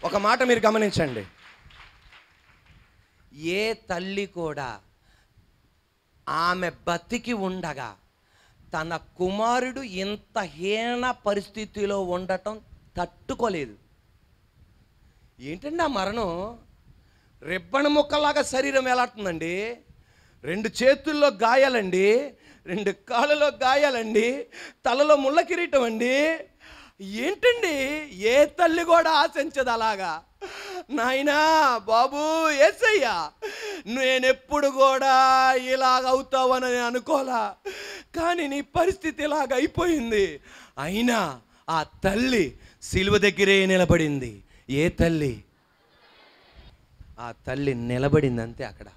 ఒక మాట మీరు గమనించండి ఏ తల్లి కూడా ఆమె బతికి ఉండగా తన కుమారుడు ఇంత హీన పరిస్థితిలో ఉండటం తట్టుకోలేదు ఏంటండి ఆ మరణం రిబ్బణ ముక్కలాగా శరీరం ఎలాడుతుందండి రెండు చేతుల్లో గాయాలండి రెండు కాళ్ళలో గాయాలండి తలలో ముళ్ళ కిరీటం అండి ఏంటండి ఏ తల్లి కూడా ఆశించదు అలాగా నాయనా బాబు ఏసయ్యా నేనెప్పుడు కూడా ఇలాగ అవుతావని అనుకోలా కానీ నీ పరిస్థితి ఇలాగ అయిపోయింది అయినా ఆ తల్లి సిలువ దగ్గరే నిలబడింది ఏ తల్లి ఆ తల్లి నిలబడింది అంతే అక్కడ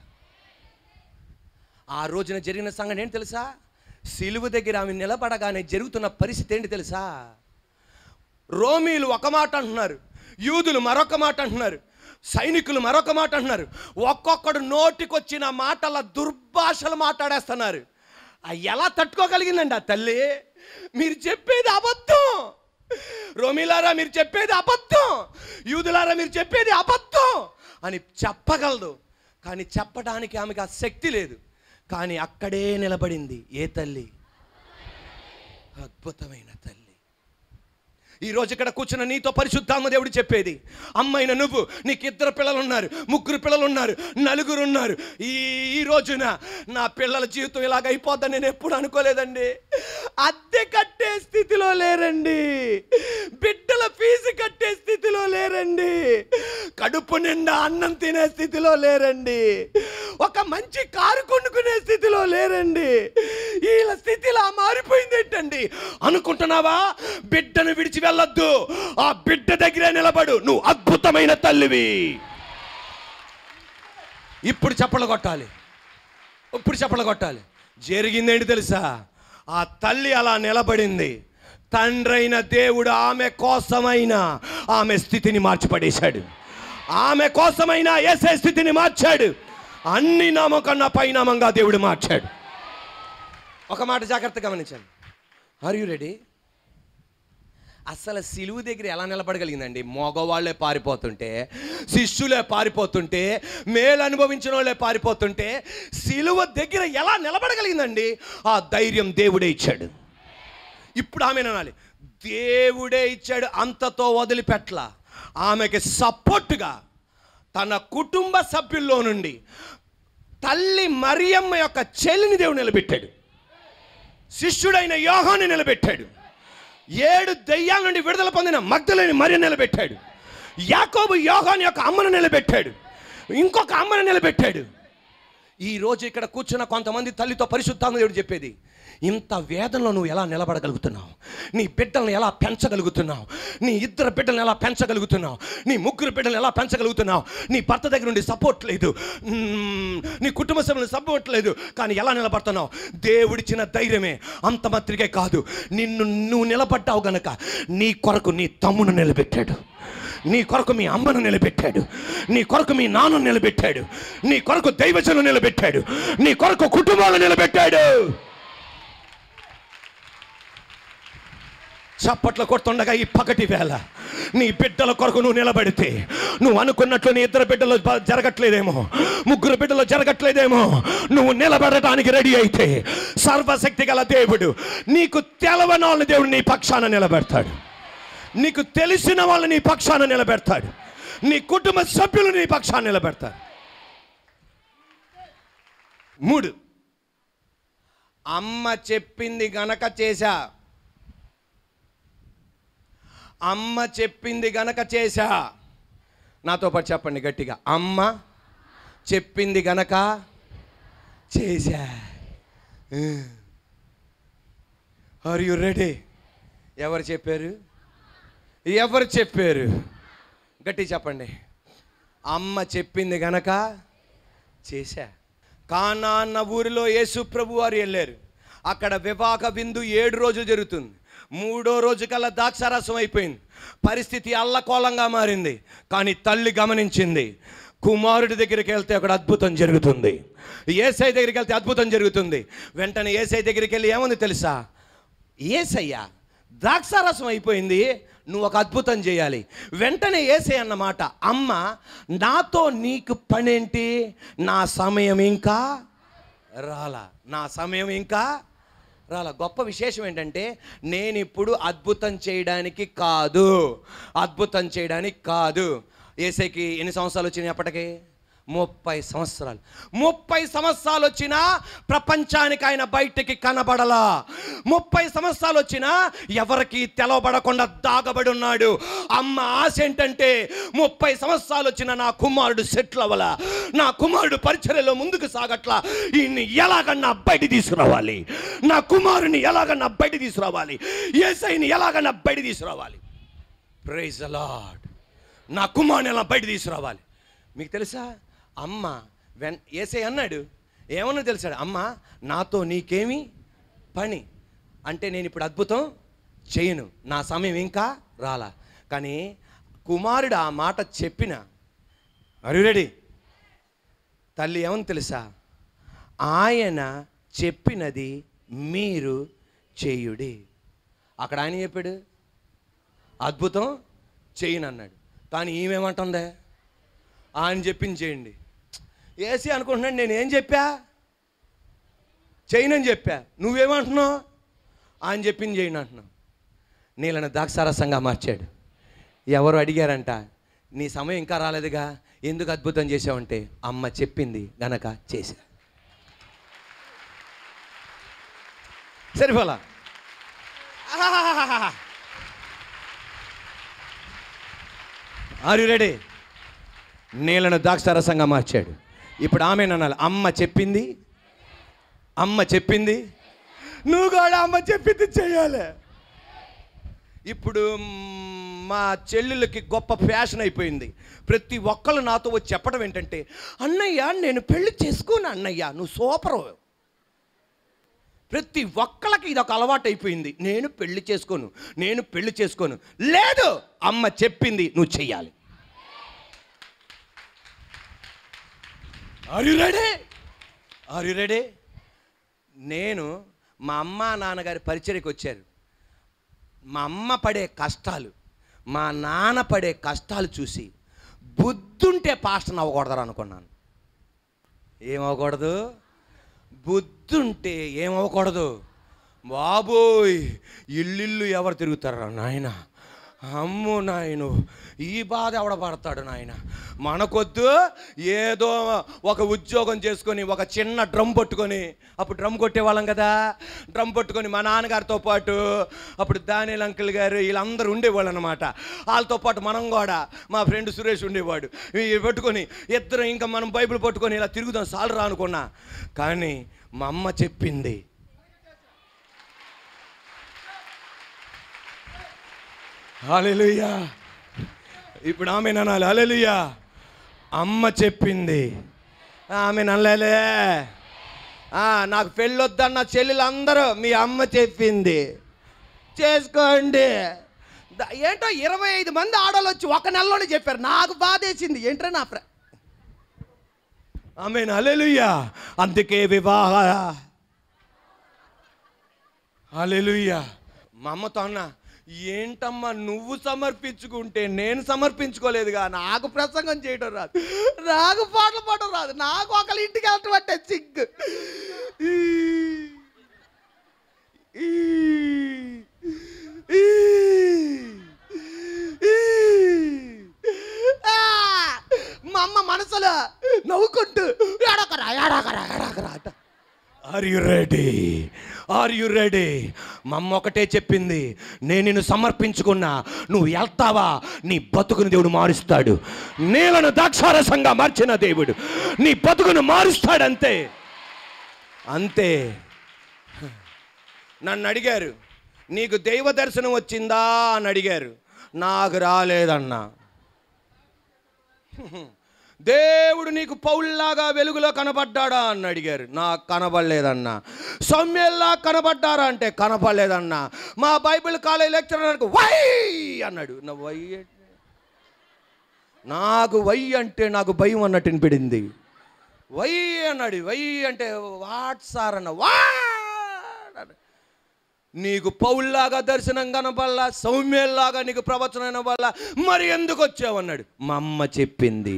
ఆ రోజున జరిగిన సంఘటన ఏంటి తెలుసా సిలువ దగ్గర ఆమె నిలబడగానే జరుగుతున్న పరిస్థితి ఏంటి తెలుసా రోమీలు ఒక మాట అంటున్నారు యూదులు మరొక మాట అంటున్నారు సైనికులు మరొక మాట అంటున్నారు ఒక్కొక్కడు నోటికొచ్చిన మాటల దుర్భాషలు మాట్లాడేస్తున్నారు ఆ ఎలా తట్టుకోగలిగిందండి ఆ తల్లి మీరు చెప్పేది అబద్ధం రోమిలారా మీరు చెప్పేది అబద్ధం యూదులారా మీరు చెప్పేది అబద్ధం అని చెప్పగలదు కానీ చెప్పడానికి ఆమెకు ఆ శక్తి లేదు కానీ అక్కడే నిలబడింది ఏ తల్లి అద్భుతమైన తల్లి ఈ రోజు ఇక్కడ కూర్చున్న నీతో పరిశుద్ధాత్మ దేవుడు చెప్పేది అమ్మైన నువ్వు నీకు ఇద్దరు పిల్లలు ఉన్నారు ముగ్గురు పిల్లలు ఉన్నారు నలుగురు ఉన్నారు ఈ ఈ రోజున నా పిల్లల జీవితం ఇలాగ అయిపోద్దని నేను ఎప్పుడు అనుకోలేదండి అద్దె కట్టే స్థితిలో లేరండి బిడ్డల ఫీజు కట్టే స్థితిలో లేరండి కడుపు నిండా అన్నం తినే స్థితిలో లేరండి ఒక మంచి కారు కొనుక్కునే స్థితిలో లేరండి వీళ్ళ స్థితి ఇలా మారిపోయింది ఏంటండి అనుకుంటున్నావా బిడ్డను విడిచి వెళ్ళొద్దు ఆ బిడ్డ దగ్గరే నిలబడు నువ్వు అద్భుతమైన తల్లివి ఇప్పుడు చప్పలు కొట్టాలి ఇప్పుడు చప్పలు కొట్టాలి జరిగిందేంటి తెలుసా ఆ తల్లి అలా నిలబడింది తండ్రైన దేవుడు ఆమె కోసమైన ఆమె స్థితిని మార్చిపడేశాడు ఆమె కోసమైన ఏసే స్థితిని మార్చాడు అన్ని నామం కన్నా పైనామంగా దేవుడు మార్చాడు ఒక మాట జాగ్రత్తగా గమనించండి ఆర్ యు రెడీ అసలు సిలువు దగ్గర ఎలా నిలబడగలిగిందండి మగవాళ్ళే పారిపోతుంటే శిష్యులే పారిపోతుంటే మేలు అనుభవించిన వాళ్ళే పారిపోతుంటే సిలువ దగ్గర ఎలా నిలబడగలిగిందండి ఆ ధైర్యం దేవుడే ఇచ్చాడు ఇప్పుడు ఆమె అనాలి దేవుడే ఇచ్చాడు అంతతో వదిలిపెట్ల ఆమెకి సపోర్టుగా తన కుటుంబ సభ్యుల్లో నుండి తల్లి మరియమ్మ యొక్క చెల్లిని దేవుడు నిలబెట్టాడు శిష్యుడైన యోహాన్ని నిలబెట్టాడు ఏడు దెయ్యాల నుండి విడుదల పొందిన మగ్ధులని మరి నిలబెట్టాడు యాకోబు యోహాన్ యొక్క అమ్మను నిలబెట్టాడు ఇంకొక అమ్మను నిలబెట్టాడు ఈ రోజు ఇక్కడ కూర్చున్న కొంతమంది తల్లితో పరిశుద్ధాత్మ దేవుడు చెప్పేది ఇంత వేదనలో నువ్వు ఎలా నిలబడగలుగుతున్నావు నీ బిడ్డలను ఎలా పెంచగలుగుతున్నావు నీ ఇద్దరు బిడ్డలను ఎలా పెంచగలుగుతున్నావు నీ ముగ్గురు బిడ్డలను ఎలా పెంచగలుగుతున్నావు నీ భర్త దగ్గర నుండి సపోర్ట్ లేదు మ్మ్, నీ కుటుంబ సభ్యులు సపోర్ట్ లేదు కానీ ఎలా నిలబడుతున్నావు దేవుడిచ్చిన ధైర్యమే అంత మాత్రికే కాదు నిన్ను నువ్వు నిలబడ్డావు గనక నీ కొరకు నీ తమ్మును నిలబెట్టాడు నీ కొరకు మీ అమ్మను నిలబెట్టాడు నీ కొరకు మీ నాన్నను నిలబెట్టాడు నీ కొరకు దైవజను నిలబెట్టాడు నీ కొరకు కుటుంబాలు నిలబెట్టాడు చప్పట్లు కొడుతుండగా ఈ పగటి వేళ నీ బిడ్డల కొరకు నువ్వు నిలబడితే నువ్వు అనుకున్నట్లు నీ ఇద్దరు బిడ్డలు బ- జరగట్లేదేమో ముగ్గురు బిడ్డలు జరగట్లేదేమో నువ్వు నిలబడటానికి రెడీ అయితే సర్వశక్తి గల దేవుడు నీకు తెలవని వాళ్ళని దేవుడు నీ పక్షాన నిలబెడతాడు నీకు తెలిసిన వాళ్ళు నీ పక్షాన నిలబెడతాడు నీ కుటుంబ సభ్యులు నీ పక్షాన నిలబెడతారు మూడు అమ్మ చెప్పింది గనక చేశా అమ్మ చెప్పింది గనక చేశా నాతో పాటు చెప్పండి గట్టిగా అమ్మ చెప్పింది గనక చేశా ఆర్ యు రెడీ ఎవరు చెప్పారు ఎవరు చెప్పారు గట్టి చెప్పండి అమ్మ చెప్పింది గనక చేశా కానా అన్న ఊరిలో యేసు ప్రభు వారు వెళ్ళారు అక్కడ వివాహ విందు ఏడు రోజులు జరుగుతుంది మూడో రోజు కల్లా ద్రాక్షారసం అయిపోయింది పరిస్థితి అల్లకోలంగా మారింది కానీ తల్లి గమనించింది కుమారుడి దగ్గరికి వెళ్తే అక్కడ అద్భుతం జరుగుతుంది ఏసై దగ్గరికి వెళ్తే అద్భుతం జరుగుతుంది వెంటనే ఏసై దగ్గరికి వెళ్ళి ఏముంది తెలుసా ఏసయ్య ద్రాక్షారసం అయిపోయింది నువ్వు ఒక అద్భుతం చేయాలి వెంటనే ఏసే అన్నమాట అమ్మ నాతో నీకు పనేంటి నా సమయం ఇంకా రాలా నా సమయం ఇంకా రాలా గొప్ప విశేషం ఏంటంటే నేను ఇప్పుడు అద్భుతం చేయడానికి కాదు అద్భుతం చేయడానికి కాదు ఏసైకి ఎన్ని సంవత్సరాలు వచ్చినాయి అప్పటికి ముప్పై సంవత్సరాలు ముప్పై సంవత్సరాలు వచ్చినా ప్రపంచానికి ఆయన బయటికి కనబడలా ముప్పై సంవత్సరాలు వచ్చినా ఎవరికి తెలవబడకుండా దాగబడి ఉన్నాడు అమ్మ ఆశ ఏంటంటే ముప్పై సంవత్సరాలు వచ్చిన నా కుమారుడు సెటిల్ అవ్వాల నా కుమారుడు పరిచర్యలో ముందుకు సాగట్లా ఈయన్ని ఎలాగన్నా బయట తీసుకురావాలి నా కుమారుని ఎలాగన్నా బయట తీసుకురావాలి ఏసైని ఎలాగన్నా బయట తీసుకురావాలి ప్రైజ్ లాడ్ నా కుమారుని ఎలా బయట తీసుకురావాలి మీకు తెలుసా అమ్మ వెన్ ఏసై అన్నాడు ఏమన్నా తెలుసాడు అమ్మ నాతో నీకేమి పని అంటే నేను ఇప్పుడు అద్భుతం చేయను నా సమయం ఇంకా రాలా కానీ కుమారుడు ఆ మాట చెప్పిన అరు రెడీ తల్లి ఏమని తెలుసా ఆయన చెప్పినది మీరు చేయుడి అక్కడ ఆయన చెప్పాడు అద్భుతం చేయను అన్నాడు కానీ ఈమెమంటుందే ఆయన చెప్పింది చేయండి ఏసీ అనుకుంటున్నాడు నేను ఏం చెప్పా చేయనని చెప్పా నువ్వేమంటున్నావు ఆయన చెప్పింది చేయండి అంటున్నావు నీళ్ళని ద్రాక్షారసంగా మార్చాడు ఎవరు అడిగారంట నీ సమయం ఇంకా రాలేదుగా ఎందుకు అద్భుతం చేసావంటే అమ్మ చెప్పింది గనక చేశా సరిపోలా ఆర్ యు రెడీ నీళ్ళను ద్రాక్షారసంగా మార్చాడు ఇప్పుడు ఆమె అనాలి అమ్మ చెప్పింది అమ్మ చెప్పింది నువ్వు కూడా అమ్మ చెప్పింది చేయాలి ఇప్పుడు మ్, మా చెల్లెళ్ళకి గొప్ప ఫ్యాషన్ అయిపోయింది ప్రతి ఒక్కళ్ళు నాతో వచ్చి చెప్పడం ఏంటంటే అన్నయ్య నేను పెళ్లి చేసుకోను అన్నయ్య నువ్వు సూపరు ప్రతి ఒక్కళ్ళకి ఇది ఒక అలవాటు అయిపోయింది నేను పెళ్లి చేసుకోను నేను పెళ్లి చేసుకోను లేదు అమ్మ చెప్పింది నువ్వు చెయ్యాలి are you ready are you ready నేను మా అమ్మ నాన్నగారి పరిచర్యకి వచ్చారు మా అమ్మ పడే కష్టాలు మా నాన్న పడే కష్టాలు చూసి బుద్ధుంటే పాస్టర్ అవ్వకూడదు అనుకున్నాను ఏమవ్వకూడదు బుద్ధుంటే ఏమవ్వకూడదు బాబోయ్ ఇల్లిల్లు ఎవరు తిరుగుతారా నాయన అమ్ము నాయను ఈ బాధ ఎవడ పడతాడు నాయన మనకొద్దు ఏదో ఒక ఉద్యోగం చేసుకొని ఒక చిన్న డ్రమ్ పట్టుకొని అప్పుడు డ్రమ్ కొట్టేవాళ్ళం కదా డ్రమ్ పట్టుకొని మా నాన్నగారితో పాటు అప్పుడు దానియల్ అంకుల్ గారు వీళ్ళందరూ ఉండేవాళ్ళు అనమాట వాళ్ళతో పాటు మనం కూడా మా ఫ్రెండ్ సురేష్ ఉండేవాడు ఇవి పట్టుకొని ఇద్దరు ఇంకా మనం బైబిల్ పట్టుకొని ఇలా తిరుగుదాం సాలు రా అనుకున్నా కానీ మా అమ్మ చెప్పింది హాలెలుయ్యా ఇప్పుడు ఆమె అనాలి హాలెలుయ్యా అమ్మ చెప్పింది ఆమె నల్లలే నాకు పెళ్ళొద్దన్న చెల్లెలు అందరూ మీ అమ్మ చెప్పింది చేసుకోండి ద- ఏంటో ఇరవై ఐదు మంది ఆడవాళ్ళు వచ్చి ఒక నెలలోనే చెప్పారు నాకు బాధేసింది ఏంట్రా నా ఫ్రె ఆమె అలెలుయ్యా అందుకే వివాహ అలెలుయ్యా మా అమ్మతో అన్న ఏంటమ్మా నువ్వు సమర్పించుకుంటే నేను సమర్పించుకోలేదుగా నాకు ప్రసంగం చేయడం రాదు నాకు పాటలు పాడడం రాదు నాకు ఒకళ్ళ ఇంటికి వెళ్ళటం అంటే సిగ్గు ఈ, ఈ, ఈ, ఈ. ఆ! మా అమ్మ మనసులో నవ్వుకుంటూ ఏడకరా ఏడకరా ఏడకరా అట are you ready are you ready మా అమ్మ ఒకటే చెప్పింది నేను నిన్ను సమర్పించుకున్నా నువ్వు వెళ్తావా నీ బతుకుని దేవుడు మారుస్తాడు నీళ్ళను ద్రాక్షారసంగా మార్చిన దేవుడు నీ బతుకును మారుస్తాడంతే అంతే నన్ను అడిగారు నీకు దైవ దర్శనం వచ్చిందా అని అడిగారు నాకు రాలేదన్నా దేవుడు నీకు పౌల్లాగా వెలుగులో కనబడ్డాడా అని అడిగారు నాకు కనబడలేదన్నా సౌమ్యల్లా కనబడ్డారా అంటే కనబడలేదన్నా మా బైబిల్ కాలేజ్ లెక్చరర్కి వై అన్నాడు నా వై అంటే- నాకు వై అంటే నాకు భయం అన్నట్టు వినిపడింది వై అన్నాడు వై అంటే వాట్ సార్ అన్న వాట్ అన్న. నీకు పౌల్లాగా దర్శనం కనబల్లా సౌమ్యల్లాగా నీకు ప్రవచనం వల్ల మరి ఎందుకు వచ్చావన్నాడు మా అమ్మ చెప్పింది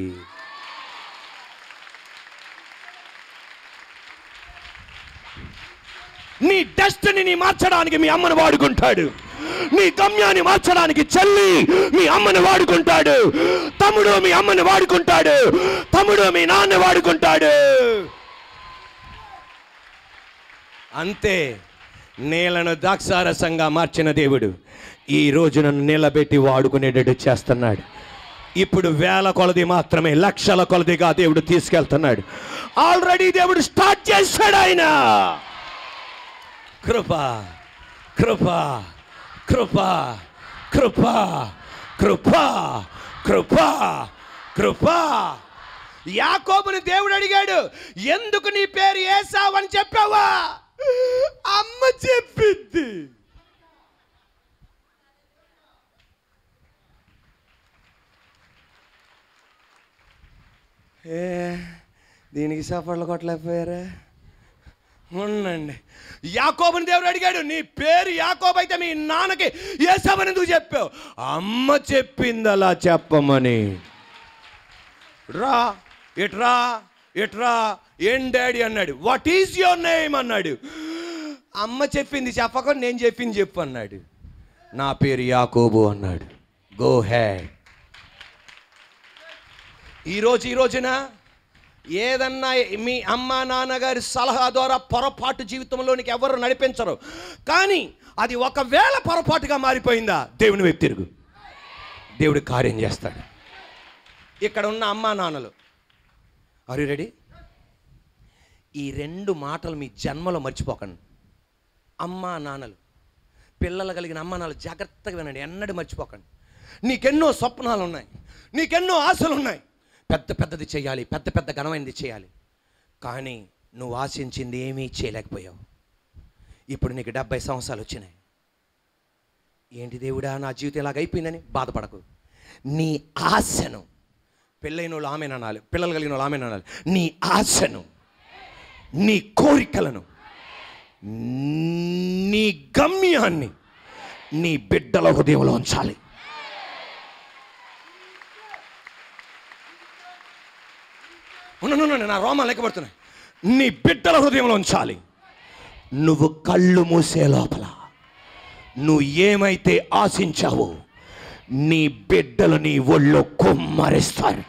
నీ డెస్టినీని మార్చడానికి మీ అమ్మను వాడుకుంటాడు నీ గమ్యాన్ని మార్చడానికి చెల్లి మీ అమ్మని వాడుకుంటాడు తమ్ముడు మీ అమ్మని వాడుకుంటాడు తమ్ముడు మీ నాన్న వాడుకుంటాడు అంతే నేలను ద్రాక్షారసంగా మార్చిన దేవుడు ఈ రోజు నన్ను నిలబెట్టి వాడుకునేటట్టు చేస్తున్నాడు ఇప్పుడు వేల కొలది మాత్రమే లక్షల కొలదిగా దేవుడు తీసుకెళ్తున్నాడు ఆల్రెడీ దేవుడు స్టార్ట్ చేశాడు ఆయన కృప కృప కృప కృప కృప కృప కృప యాకోబుని దేవుడు అడిగాడు ఎందుకు నీ పేరు ఏసావు అని చెప్పావా అమ్మ చెప్పింది ఏ దీనికి సఫర్లు కొట్టలేకపోయారా ఉండండి యాకోబుని దేవుడు అడిగాడు నీ పేరు యాకోబు అయితే మీ నాన్నకి ఏసామని ఎందుకు చెప్పావు అమ్మ చెప్పింది అలా చెప్పమని రా ఇట్రా ఇట్రా ఏం డాడీ అన్నాడు వాట్ ఈజ్ యువర్ నేమ్ అన్నాడు అమ్మ చెప్పింది చెప్పక నేను చెప్పింది చెప్పు అన్నాడు నా పేరు యాకోబు అన్నాడు గో హ్యాడ్ ఈరోజు ఈ రోజున ఏదన్నా మీ అమ్మ నాన్నగారి సలహా ద్వారా పొరపాటు జీవితంలోనికి ఎవరు నడిపించరు కానీ అది ఒకవేళ పొరపాటుగా మారిపోయిందా దేవుని వైపు తిరుగు దేవుడు కార్యం చేస్తాడు ఇక్కడ ఉన్న అమ్మా నాన్నలు ఆర్ రెడీ ఈ రెండు మాటలు మీ జన్మలో మర్చిపోకండి అమ్మా నాన్నలు పిల్లలు కలిగిన అమ్మా నాన్నలు జాగ్రత్తగా వినండి ఎన్నడూ మర్చిపోకండి నీకెన్నో స్వప్నాలు ఉన్నాయి నీకెన్నో ఆశలు ఉన్నాయి పెద్ద పెద్దది చేయాలి పెద్ద పెద్ద ఘనమైనది చేయాలి కానీ నువ్వు ఆశించింది ఏమీ చేయలేకపోయావు ఇప్పుడు నీకు డెబ్బై సంవత్సరాలు వచ్చినాయి ఏంటి దేవుడా నా జీవితం ఇలాగ అయిపోయిందని బాధపడకు నీ ఆశను పెళ్ళైన వాళ్ళు ఆమె అనాలి పిల్లలు కలిగిన వాళ్ళు ఆమె అనాలి నీ ఆశను నీ కోరికలను నీ గమ్యాన్ని నీ బిడ్డల హృదయంలో ఉంచాలి ఉండు, ఉండు, ఉండు, నా రోమాలు లెక్కబడుతున్నాయి నీ బిడ్డల హృదయంలో ఉంచాలి నువ్వు కళ్ళు మూసే లోపల నువ్వు ఏమైతే ఆశించావో నీ బిడ్డలు నీ ఒళ్ళో కుమ్మరిస్తారు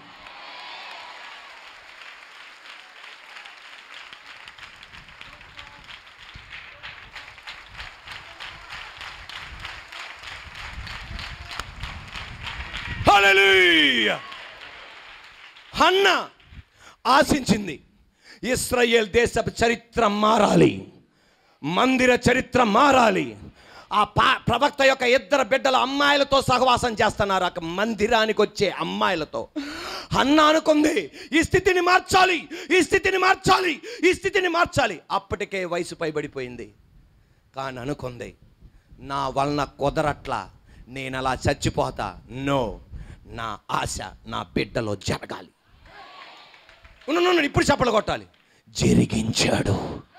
హల్లెలూయా హన్న ఆశించింది ఇస్రాయేల్ దేశపు చరిత్ర మారాలి మందిర చరిత్ర మారాలి ఆ పా ప్రవక్త యొక్క ఇద్దరు బిడ్డల అమ్మాయిలతో సహవాసం చేస్తున్నారు అక్కడ మందిరానికి వచ్చే అమ్మాయిలతో అన్న అనుకుంది ఈ స్థితిని మార్చాలి ఈ స్థితిని మార్చాలి ఈ స్థితిని మార్చాలి అప్పటికే వయసు పైబడిపోయింది కానీ అనుకుంది నా వలన కుదరట్లా నేను అలా చచ్చిపోతా నో నా ఆశ నా బిడ్డలో జరగాలి ఉండు, ఉండు, ఉండు, ఇప్పుడు చెప్పలు కొట్టాలి జరిగించాడు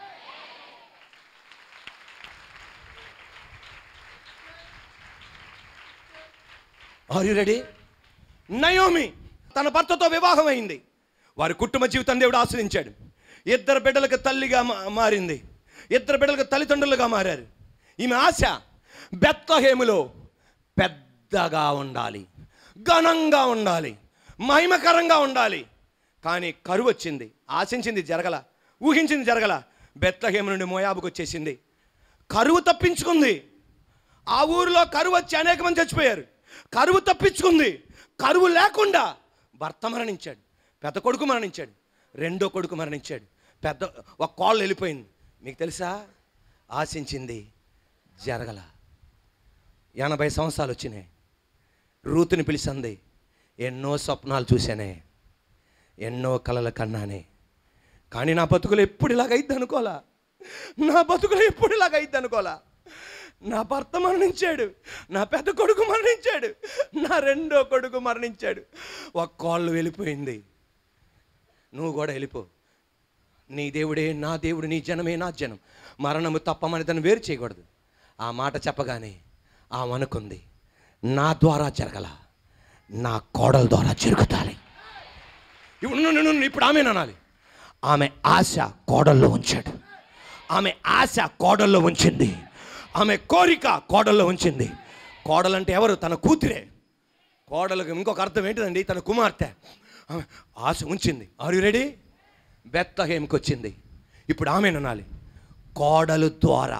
ఆర్ యు రెడీ నయోమి తన భర్తతో వివాహం అయింది వారి కుటుంబ జీవితం దేవుడు ఆశ్రయించాడు ఇద్దరు బిడ్డలకు తల్లిగా మా- మారింది ఇద్దరు బిడ్డలకు తల్లిదండ్రులుగా మారారు ఈమె ఆశ బెత్తహేములో పెద్దగా ఉండాలి ఘనంగా ఉండాలి మహిమకరంగా ఉండాలి కానీ కరువు వచ్చింది ఆశించింది జరగల ఊహించింది జరగల బెత్తహేము నుండి మోయాబుకు వచ్చేసింది కరువు తప్పించుకుంది ఆ ఊరిలో కరువు వచ్చి అనేక మంది చచ్చిపోయారు కరువు తప్పించుకుంది కరువు లేకుండా భర్త మరణించాడు పెద్ద కొడుకు మరణించాడు రెండో కొడుకు మరణించాడు పెద్ద ఒక కాళ్ళు వెళ్ళిపోయింది మీకు తెలుసా ఆశించింది జరగల ఎనభై సంవత్సరాలు వచ్చినాయి రూతుని పిలిచింది ఎన్నో స్వప్నాలు చూశానే ఎన్నో కలల కన్నానే కానీ నా బతుకులు ఎప్పుడు ఇలాగైద్ది అనుకోలా నా బతుకులు ఎప్పుడు ఇలాగైద్ది అనుకోలా నా భర్త మరణించాడు నా పెద్ద కొడుకు మరణించాడు నా రెండో కొడుకు మరణించాడు ఒక కాళ్ళు వెళ్ళిపోయింది నువ్వు కూడా వెళ్ళిపో నీ దేవుడే నా దేవుడు నీ జనమే నా జనం మరణము తప్పమని దాన్ని వేరు చేయకూడదు ఆ మాట చెప్పగానే ఆమె అనుకుంది నా ద్వారా జరగల నా కోడల ద్వారా జరుగుతాలి ఇప్పుడు నువ్వు- నువ్వు- నువ్వు ఇప్పుడు ఆమె అనాలి ఆమె ఆశ కోడల్లో ఉంచాడు ఆమె ఆశ కోడల్లో ఉంచింది ఆమె కోరిక కోడల్లో ఉంచింది కోడలంటే ఎవరు తన కూతురే కోడలకు ఇంకొక అర్థం ఏంటిదండి తన కుమార్తె ఆమె ఆశ ఉంచింది ఆర్ యు రెడీ బెత్తహేమికి వచ్చింది ఇప్పుడు ఆమె అనాలి కోడలు ద్వారా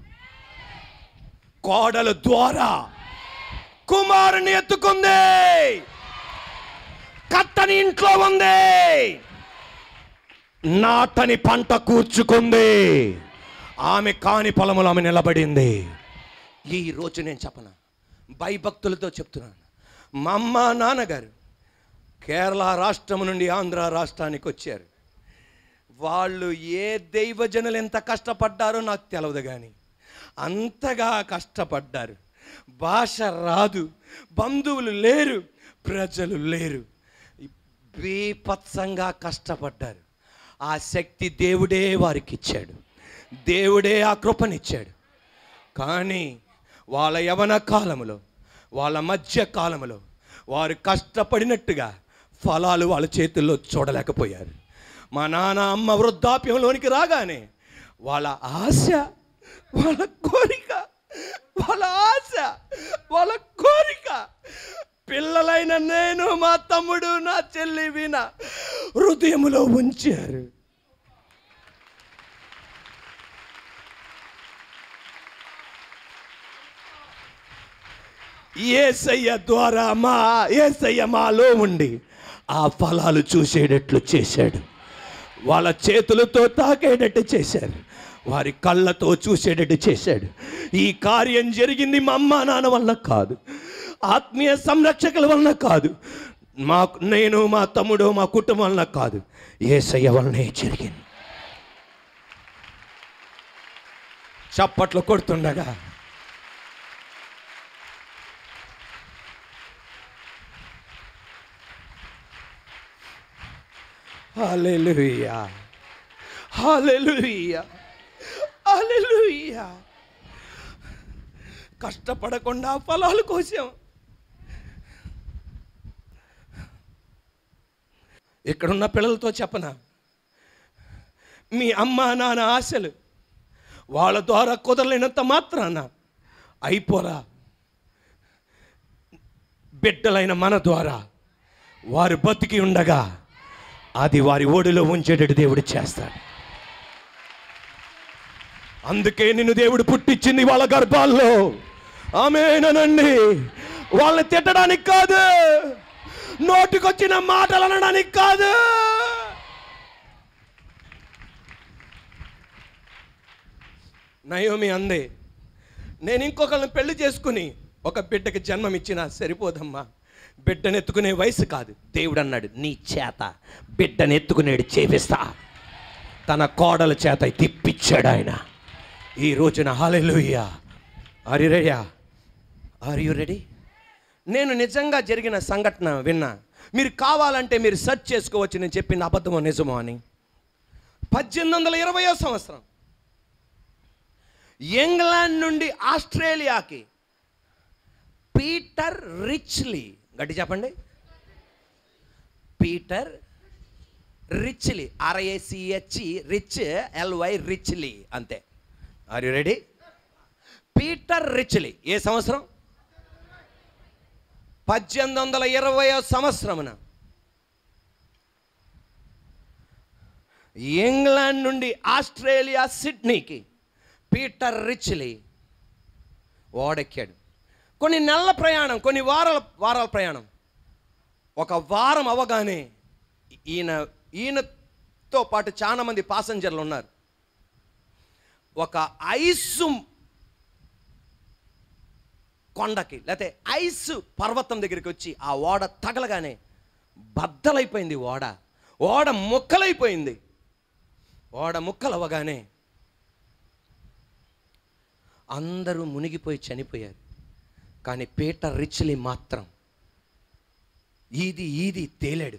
కోడలు ద్వారా కుమారుని ఎత్తుకుంది కట్టని ఇంట్లో ఉంది నాటని పంట కూర్చుకుంది ఆమె కాని పొలములు ఆమె నిలబడింది ఈ రోజు నేను చెప్పను భయభక్తులతో చెప్తున్నాను మా అమ్మ నాన్నగారు కేరళ రాష్ట్రం నుండి ఆంధ్ర రాష్ట్రానికి వచ్చారు వాళ్ళు ఏ దైవజనులు ఎంత కష్టపడ్డారో నాకు తెలియదు కానీ అంతగా కష్టపడ్డారు భాష రాదు బంధువులు లేరు ప్రజలు లేరు బీపత్సంగా కష్టపడ్డారు ఆ శక్తి దేవుడే వారికి ఇచ్చాడు దేవుడే ఆ కృపనిచ్చాడు కానీ వాళ్ళ యవన కాలములో వాళ్ళ మధ్య కాలములో వారు కష్టపడినట్టుగా ఫలాలు వాళ్ళ చేతుల్లో చూడలేకపోయారు మా నాన్న అమ్మ వృద్ధాప్యంలోనికి రాగానే వాళ్ళ ఆశ వాళ్ళ కోరిక వాళ్ళ ఆశ వాళ్ళ కోరిక పిల్లలైన నేను మా తమ్ముడు నా చెల్లి విన హృదయములో ఉంచారు ఏసయ్య ద్వారా మా ఏసయ్య మాలో ఉండి ఆ ఫలాలు చూసేటట్లు చేశాడు వాళ్ళ చేతులతో తాకేటట్టు చేశారు వారి కళ్ళతో చూసేటట్టు చేశాడు ఈ కార్యం జరిగింది మా అమ్మ నాన్న వల్ల కాదు ఆత్మీయ సంరక్షకుల వలన కాదు మా నేను మా తమ్ముడు మా కుటుంబం వలన కాదు ఏసయ్య వలనే జరిగింది చప్పట్లు కొడుతుండగా హల్లెలూయా హల్లెలూయా హల్లెలూయా కష్టపడకుండా ఫలాలు కోసాం ఇక్కడున్న పిల్లలతో చెప్పనా మీ అమ్మ నాన్న ఆశలు వాళ్ళ ద్వారా కుదరలేనంత మాత్రాన అయిపోరా బిడ్డలైన మన ద్వారా వారు బతికి ఉండగా అది వారి ఓడిలో ఉంచేటట్టు దేవుడు చేస్తాడు అందుకే నిన్ను దేవుడు పుట్టించింది వాళ్ళ గర్భాల్లో ఆమెనండి వాళ్ళని తిట్టడానికి కాదు నోటికొచ్చిన మాటలు అనడానికి కాదు నయోమి అందే నేను ఇంకొకరిని పెళ్లి చేసుకుని ఒక బిడ్డకి జన్మం ఇచ్చినా సరిపోదమ్మా బిడ్డనెత్తుకునే వయసు కాదు దేవుడు అన్నాడు నీ చేత బిడ్డనెత్తుకునేడు చేపిస్తా తన కోడల చేత తిప్పించాడు ఆయన ఈ రోజున హాలెలుయ్యా ఆర్ యు రెడీయా ఆర్ యు రెడీ నేను నిజంగా జరిగిన సంఘటన విన్నా మీరు కావాలంటే మీరు సెర్చ్ చేసుకోవచ్చు నేను చెప్పిన అబద్ధమో నిజమో అని పద్దెనిమిది వందల ఇరవయో సంవత్సరం ఇంగ్లాండ్ నుండి ఆస్ట్రేలియాకి పీటర్ రిచ్లీ గట్టి చెప్పండి Peter Richly RACHE rich LY Richly అంతే are you ready Peter Richly ఏ సంవత్సరం పద్దెనిమిది వందల ఇరవయో సంవత్సరమున ఇంగ్లాండ్ నుండి ఆస్ట్రేలియా సిడ్నీకి పీటర్ రిచ్లీ ఓడెక్కాడు కొన్ని నెలల ప్రయాణం కొన్ని వారాల వారాల ప్రయాణం ఒక వారం అవగానే ఈయన ఈయనతో పాటు చాలా మంది పాసెంజర్లు ఉన్నారు ఒక ఐసు కొండకి లేకపోతే ఐస్ పర్వతం దగ్గరికి వచ్చి ఆ ఓడ తగలగానే బద్దలైపోయింది ఓడ ఓడ ముక్కలైపోయింది ఓడ ముక్కలవ్వగానే అందరూ మునిగిపోయి చనిపోయారు కానీ పీటర్ రిచ్లీ మాత్రం ఈది ఈది తేలాడు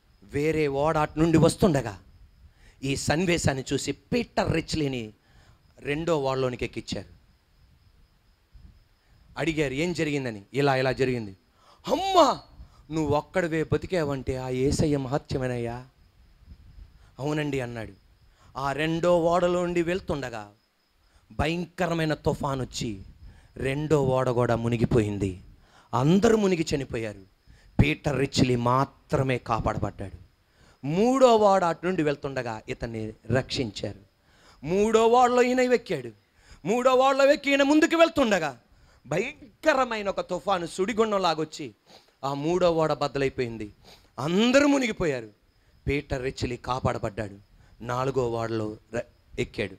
వేరే ఓడ అటు నుండి వస్తుండగా ఈ సన్నివేశాన్ని చూసి పీటర్ రిచ్లీని రెండో వాళ్ళలోనికి ఎక్కిచ్చారు అడిగారు ఏం జరిగిందని ఇలా ఇలా జరిగింది అమ్మా నువ్వు ఒక్కడివే బతికావంటే ఆ ఏసయ్య మహత్యమేనయ్యా అవునండి అన్నాడు ఆ రెండో ఓడలో నుండి వెళ్తుండగా భయంకరమైన తుఫాన్ వచ్చి రెండో ఓడ కూడా మునిగిపోయింది అందరూ మునిగి చనిపోయారు పీటర్ రిచ్లీ మాత్రమే కాపాడబడ్డాడు మూడో ఓడ అటు నుండి వెళ్తుండగా ఇతన్ని రక్షించారు మూడో ఓడలో ఈయన వెక్కాడు మూడో ఓడలో వెక్కి ఈయన ముందుకు వెళ్తుండగా భయంకరమైన ఒక తుఫాను సుడిగుండంలాగొచ్చి ఆ మూడో ఓడ బద్దలైపోయింది అందరూ మునిగిపోయారు పీటర్ రిచ్లీ కాపాడబడ్డాడు నాలుగో ఓడలో ర- ఎక్కాడు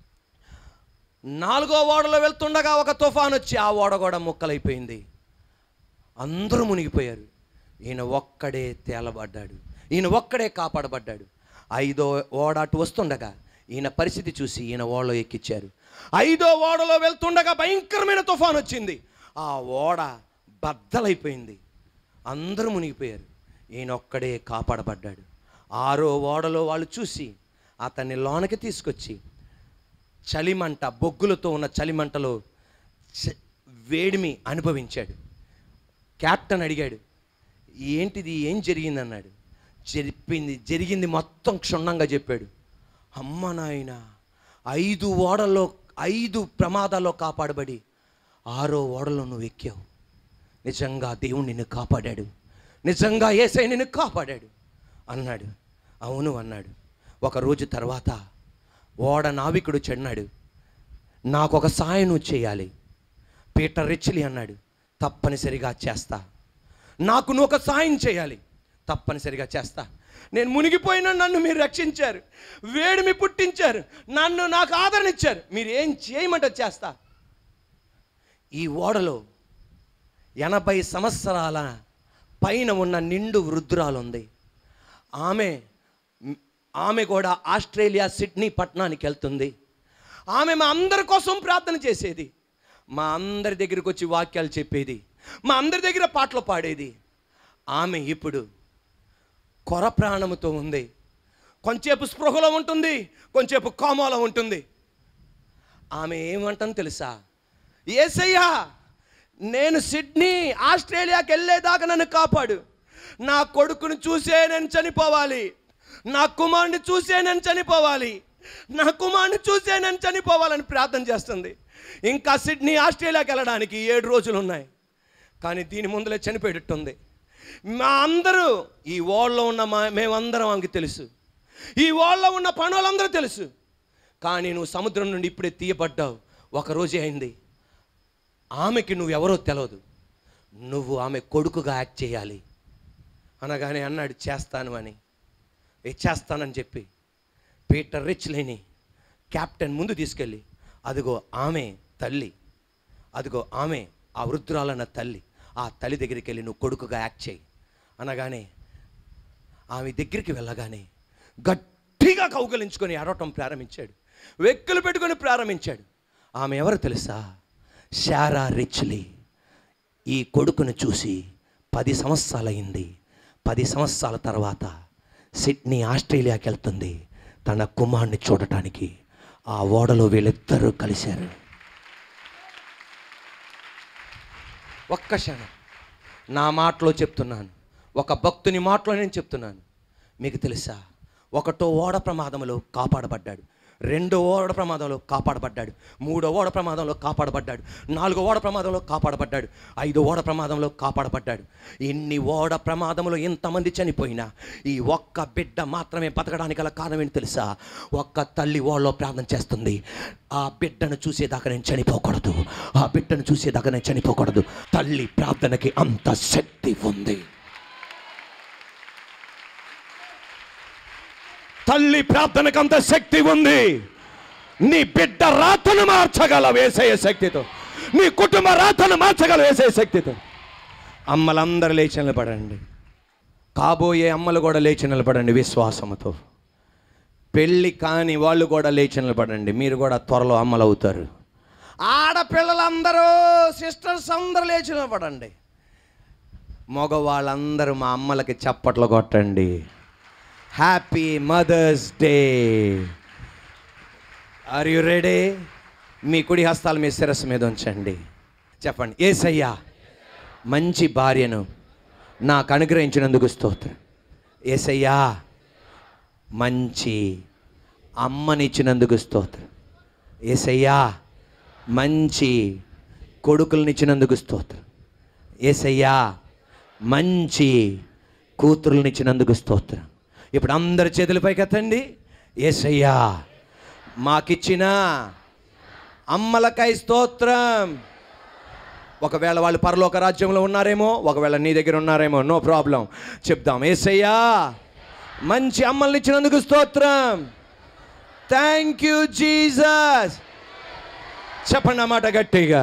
నాలుగో ఓడలో వెళ్తుండగా ఒక తుఫాన్ వచ్చి ఆ ఓడ కూడా ముక్కలైపోయింది అందరూ మునిగిపోయారు ఈయన ఒక్కడే తేలబడ్డాడు ఈయన ఒక్కడే కాపాడబడ్డాడు ఐదో ఓడ అటు వస్తుండగా ఈయన పరిస్థితి చూసి ఈయన ఓడలో ఎక్కిచ్చారు ఐదో ఓడలో వెళ్తుండగా భయంకరమైన తుఫాన్ వచ్చింది ఆ ఓడ బద్దలైపోయింది అందరూ మునిగిపోయారు ఈయన ఒక్కడే కాపాడబడ్డాడు ఆరో ఓడలో వాళ్ళు చూసి అతన్ని లోనకి తీసుకొచ్చి చలిమంట బొగ్గులతో ఉన్న చలిమంటలో చ- వేడిమి అనుభవించాడు క్యాప్టెన్ అడిగాడు ఏంటిది ఏం జరిగింది అన్నాడు చెప్పింది జరిగింది మొత్తం క్షుణ్ణంగా చెప్పాడు అమ్మ నాయన ఐదు ఓడల్లో ఐదు ప్రమాదాల్లో కాపాడబడి ఆరో ఓడలో నువ్వు ఎక్కావు నిజంగా దేవుడు నిన్ను కాపాడాడు నిజంగా ఏసై నిన్ను కాపాడాడు అన్నాడు అవును అన్నాడు ఒక రోజు తర్వాత ఓడ నావికుడు చెన్నాడు నాకు ఒక సాయం నువ్వు చేయాలి పీటర్ రిచ్లీ అన్నాడు తప్పనిసరిగా చేస్తా నాకు నువ్వు ఒక సాయం చేయాలి తప్పనిసరిగా చేస్తా నేను మునిగిపోయినా నన్ను మీరు రక్షించారు వేడిమి పుట్టించారు నన్ను నాకు ఆదరణ ఇచ్చారు మీరు ఏం చేయమంటే చేస్తా ఈ ఓడలో ఎనభై సంవత్సరాల పైన ఉన్న నిండు వృద్ధురాలు ఉంది ఆమె ఆమె కూడా ఆస్ట్రేలియా సిడ్నీ పట్టణానికి వెళ్తుంది ఆమె మా అందరి కోసం ప్రార్థన చేసేది మా అందరి దగ్గరికి వచ్చి వాక్యాలు చెప్పేది మా అందరి దగ్గర పాటలు పాడేది ఆమె ఇప్పుడు కొర ప్రాణముతో ఉంది కొంచెంసేపు స్పృహలో ఉంటుంది కొంచెంసేపు కోమలో ఉంటుంది ఆమె ఏమంటుంది తెలుసా ఏసయ్యా నేను సిడ్నీ ఆస్ట్రేలియాకి వెళ్ళేదాకా నన్ను కాపాడు నా కొడుకును చూసే నేను చనిపోవాలి నా కుమారుని చూసే నేను చనిపోవాలి నా కుమారుని చూసే నేను చనిపోవాలని ప్రార్థన చేస్తుంది ఇంకా సిడ్నీ ఆస్ట్రేలియాకి వెళ్ళడానికి ఏడు రోజులు ఉన్నాయి కానీ దీని ముందులే చనిపోయేటట్టుంది మా అందరూ ఈ ఓళ్ళలో ఉన్న మా మేమందరం ఆమెకి తెలుసు ఈ ఓళ్ళలో ఉన్న పనులందరూ తెలుసు కానీ నువ్వు సముద్రం నుండి ఇప్పుడే తీయబడ్డావు ఒక రోజే అయింది ఆమెకి నువ్వెవరో తెలియదు నువ్వు ఆమె కొడుకుగా యాక్ట్ చేయాలి అనగానే అన్నాడు చేస్తాను అని ఏ చేస్తానని చెప్పి పీటర్ రిచ్ లేని క్యాప్టెన్ ముందు తీసుకెళ్ళి అదిగో ఆమె తల్లి అదిగో ఆమె ఆ వృద్ధురాలన్న తల్లి ఆ తల్లి దగ్గరికి వెళ్ళి నువ్వు కొడుకుగా యాక్ట్ చేయి అనగానే ఆమె దగ్గరికి వెళ్ళగానే గట్టిగా కౌగలించుకొని ఆడటం ప్రారంభించాడు వెక్కులు పెట్టుకొని ప్రారంభించాడు ఆమె ఎవరు తెలుసా శారా రిచ్లీ ఈ కొడుకును చూసి పది సంవత్సరాలైంది పది సంవత్సరాల తర్వాత సిడ్నీ ఆస్ట్రేలియాకి వెళ్తుంది తన కుమారుని చూడటానికి ఆ ఓడలో వీళ్ళిద్దరూ కలిశారు ఒక్క క్షణం నా మాటలో చెప్తున్నాను ఒక భక్తుని మాటలో నేను చెప్తున్నాను మీకు తెలుసా ఒకటో ఓడ ప్రమాదంలో కాపాడబడ్డాడు రెండో ఓడ ప్రమాదంలో కాపాడబడ్డాడు మూడో ఓడ ప్రమాదంలో కాపాడబడ్డాడు నాలుగో ఓడ ప్రమాదంలో కాపాడబడ్డాడు ఐదో ఓడ ప్రమాదంలో కాపాడబడ్డాడు ఇన్ని ఓడ ప్రమాదంలో ఎంతమంది చనిపోయినా ఈ ఒక్క బిడ్డ మాత్రమే బతకడానికి గల కారణం ఏంటి తెలుసా ఒక్క తల్లి ఓడలో ప్రార్థన చేస్తుంది ఆ బిడ్డను చూసేదాకా నేను చనిపోకూడదు ఆ బిడ్డను చూసేదాకా నేను చనిపోకూడదు తల్లి ప్రార్థనకి అంత శక్తి ఉంది తల్లి ప్రార్థనకు అంత శక్తి ఉంది నీ బిడ్డ రాతను మార్చగల వేసే శక్తితో నీ కుటుంబ రాతను మార్చగల వేసే శక్తితో అమ్మలందరూ లేచి నిలబడండి కాబోయే అమ్మలు కూడా లేచి నిలబడండి విశ్వాసముతో పెళ్ళి కాని వాళ్ళు కూడా లేచి నిలబడండి మీరు కూడా త్వరలో అమ్మలు అవుతారు ఆడపిల్లలందరూ సిస్టర్స్ అందరూ లేచి నిలబడండి మగవాళ్ళందరూ మా అమ్మలకి చప్పట్లు కొట్టండి happy Mother's Day are you ready మీ కుడి హస్తాలు మీ శిరస్సు మీద ఉంచండి చెప్పండి ఏసయ్యా మంచి భార్యను నాకు అనుగ్రహించినందుకు స్తోత్రం ఏసయ్యా మంచి అమ్మనిచ్చినందుకు స్తోత్రం ఏసయ్యా మంచి కొడుకులనిచ్చినందుకు స్తోత్రం ఏసయ్యా మంచి కూతురులనిచ్చినందుకు స్తోత్రం ఇప్పుడు అందరి చేతుల పైకి ఎత్తండి ఏసయ్యా మాకిచ్చిన అమ్మలకై స్తోత్రం ఒకవేళ వాళ్ళు పరలోక రాజ్యంలో ఉన్నారేమో ఒకవేళ నీ దగ్గర ఉన్నారేమో నో ప్రాబ్లం చెప్దాం ఏసయ్యా మంచి అమ్మల్ని ఇచ్చినందుకు స్తోత్రం థ్యాంక్ యూ జీసస్ చెప్పండి అన్నమాట గట్టిగా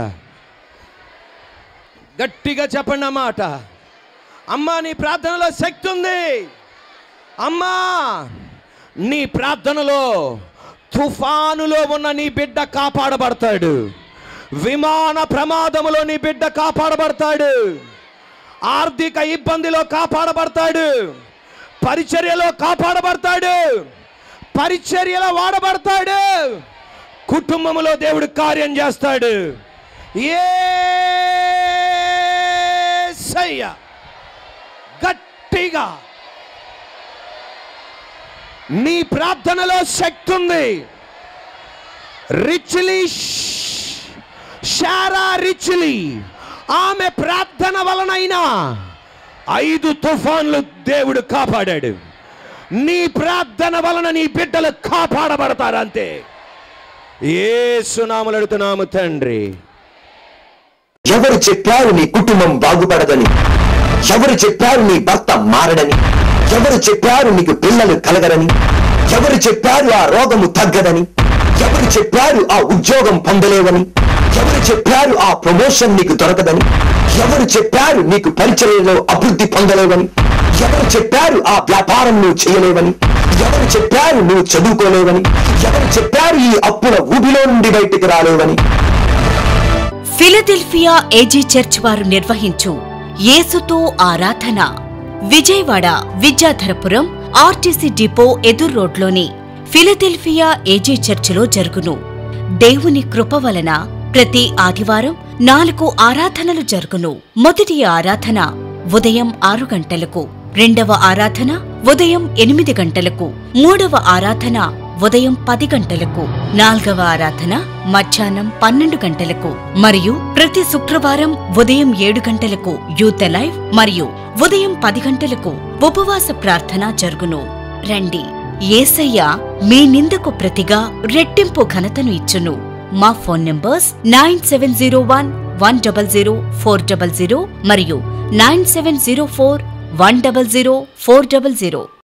గట్టిగా చెప్పండి అన్నమాట అమ్మా నీ ప్రార్థనలో శక్తి ఉంది అమ్మా నీ ప్రార్థనలో తుఫానులో ఉన్న నీ బిడ్డ కాపాడబడతాడు విమాన ప్రమాదములో నీ బిడ్డ కాపాడబడతాడు ఆర్థిక ఇబ్బందిలో కాపాడబడతాడు పరిచర్యలో కాపాడబడతాడు పరిచర్యలో వాడబడతాడు కుటుంబములో దేవుడు కార్యం చేస్తాడు ఏసయ్య గట్టిగా నీ ప్రార్థనలో శక్తి ఉంది రిచ్లీ షారా రిచ్లీ ఆమె ప్రార్థన వలనైనా ఐదు తుఫాన్లు దేవుడు కాపాడాడు నీ ప్రార్థన వలన నీ బిడ్డలు కాపాడబడతారు అంతే ఏ సునాములు అడుగుతున్నాము తండ్రి ఎవరు చెప్పారు నీ కుటుంబం బాగుపడదని ఎవరు చెప్పారు నీ భర్త మారడని ఎవరు చెప్పారు నీకు పిల్లలు కలగరని ఎవరు చెప్పారు ఆ రోగము తగ్గదని ఎవరు చెప్పారు ఆ ఉద్యోగం పొందలేవని ఎవరు చెప్పారు ఆ ప్రమోషన్ నీకు దొరకదని ఎవరు చెప్పారు నీకు పరిచర్యలో అభివృద్ధి పొందలేవని ఎవరు చెప్పారు ఆ వ్యాపారం నువ్వు చేయలేవని ఎవరు చెప్పారు నువ్వు చదువుకోలేవని ఎవరు చెప్పారు ఈ అప్పుల ఊబిలో నుండి బయటికి రాలేవని ఫిలదెల్ఫియా ఏజీ చర్చ్ వారు నిర్వహించు యేసుతో ఆరాధన విజయవాడ విద్యాధరపురం ఆర్టీసీ డిపో ఎదుర్ రోడ్లోని ఫిలదెల్ఫియా ఏజీ చర్చిలో జరుగును దేవుని కృప వలన ప్రతి ఆదివారం నాలుగు ఆరాధనలు జరుగును మొదటి ఆరాధన ఉదయం ఆరు గంటలకు రెండవ ఆరాధన ఉదయం ఎనిమిది గంటలకు మూడవ ఆరాధన ఉదయం పది గంటలకు నాల్గవ ఆరాధన మధ్యాహ్నం పన్నెండు గంటలకు మరియు ప్రతి శుక్రవారం ఉదయం ఏడు గంటలకు యూత్ లైవ్ మరియు ఉదయం పది గంటలకు ఉపవాస ప్రార్థన జరుగును రండి ఏసయ్య మీ నిందకు ప్రతిగా రెట్టింపు ఘనతను ఇచ్చును మా phone numbers nine seven zero one one double zero four double zero మరియు nine seven zero four one double zero four double zero